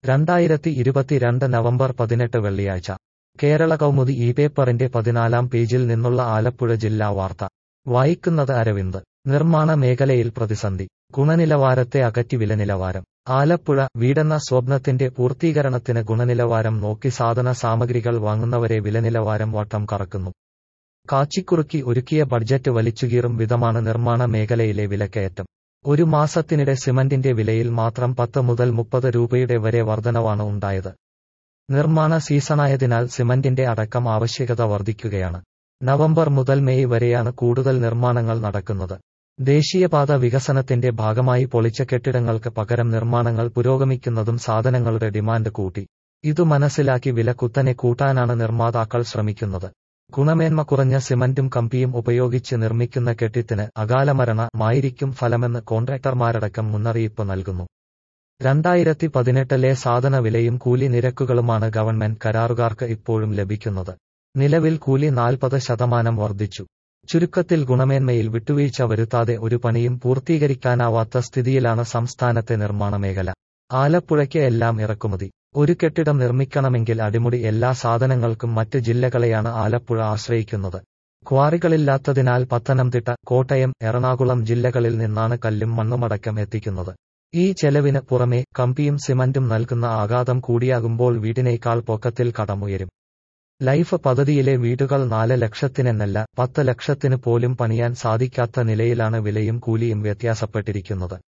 രണ്ടായിരത്തി ഇരുപത്തിരണ്ട് നവംബർ പതിനെട്ട് വെള്ളിയാഴ്ച കേരള കൗമുദി ഈ പേപ്പറിന്റെ പതിനാലാം പേജിൽ നിന്നുള്ള ആലപ്പുഴ ജില്ലാ വാർത്ത വായിക്കുന്നത് അരവിന്ദ് നിർമ്മാണ മേഖലയിൽ പ്രതിസന്ധി ഗുണനിലവാരത്തെ അകറ്റി വിലനിലവാരം ആലപ്പുഴ വീടെന്ന സ്വപ്നത്തിന്റെ പൂർത്തീകരണത്തിന് ഗുണനിലവാരം നോക്കി സാധന സാമഗ്രികൾ വാങ്ങുന്നവരെ വിലനിലവാരം വട്ടം കറക്കുന്നു കാച്ചിക്കുറുക്കി ഒരുക്കിയ ബഡ്ജറ്റ് വലിച്ചുകീറും വിധമാണ് നിർമ്മാണ മേഖലയിലെ വിലക്കയറ്റം ഒരു മാസത്തിനിടെ സിമന്റിന്റെ വിലയിൽ മാത്രം പത്ത് മുതൽ മുപ്പത് രൂപയുടെ വരെ വർധനവാണ് ഉണ്ടായത് നിർമ്മാണ സീസണായതിനാൽ സിമന്റിന്റെ അടക്കം ആവശ്യകത വർദ്ധിക്കുകയാണ് നവംബർ മുതൽ മെയ് വരെയാണ് കൂടുതൽ നിർമ്മാണങ്ങൾ നടക്കുന്നത് ദേശീയപാത വികസനത്തിന്റെ ഭാഗമായി പൊളിച്ച കെട്ടിടങ്ങൾക്ക് പകരം നിർമ്മാണങ്ങൾ പുരോഗമിക്കുന്നതും സാധനങ്ങളുടെ ഡിമാൻഡ് കൂട്ടി ഇതു മനസ്സിലാക്കി വില കുത്തനെ കൂട്ടാനാണ് നിർമ്മാതാക്കൾ ശ്രമിക്കുന്നത് ഗുണമേന്മ കുറഞ്ഞ സിമന്റും കമ്പിയും ഉപയോഗിച്ച് നിർമ്മിക്കുന്ന കെട്ടിടത്തിന് അകാലമരണമായിരിക്കും ഫലമെന്ന് കോൺട്രാക്ടർമാരടക്കം മുന്നറിയിപ്പ് നൽകുന്നു രണ്ടായിരത്തി പതിനെട്ടിലെ സാധന വിലയും കൂലി നിരക്കുകളുമാണ് ഗവൺമെന്റ് കരാറുകാർക്ക് ഇപ്പോഴും ലഭിക്കുന്നത് നിലവിൽ കൂലി നാൽപ്പത് ശതമാനം വർദ്ധിച്ചു ചുരുക്കത്തിൽ ഗുണമേന്മയിൽ വിട്ടുവീഴ്ച വരുത്താതെ ഒരു പണിയും പൂർത്തീകരിക്കാനാവാത്ത സ്ഥിതിയിലാണ് സംസ്ഥാനത്തെ നിർമ്മാണ മേഖല ആലപ്പുഴയ്ക്ക് എല്ലാം ഇറക്കുമതി ഒരു കെട്ടിടം നിർമ്മിക്കണമെങ്കിൽ അടിമുടി എല്ലാ സാധനങ്ങൾക്കും മറ്റ് ജില്ലകളെയാണ് ആലപ്പുഴ ആശ്രയിക്കുന്നത് ക്വാറികളില്ലാത്തതിനാൽ പത്തനംതിട്ട കോട്ടയം എറണാകുളം ജില്ലകളിൽ നിന്നാണ് കല്ലും മണ്ണുമടക്കം എത്തിക്കുന്നത് ഈ ചെലവിന് പുറമെ കമ്പിയും സിമന്റും നൽകുന്ന ആഘാതം കൂടിയാകുമ്പോൾ വീടിനേക്കാൾ പൊക്കത്തിൽ കടമുയരും ലൈഫ് പദ്ധതിയിലെ വീടുകൾ നാല് ലക്ഷത്തിനെന്നല്ല പത്ത് ലക്ഷത്തിന് പോലും പണിയാൻ സാധിക്കാത്ത നിലയിലാണ് വിലയും കൂലിയും വ്യത്യാസപ്പെട്ടിരിക്കുന്നത്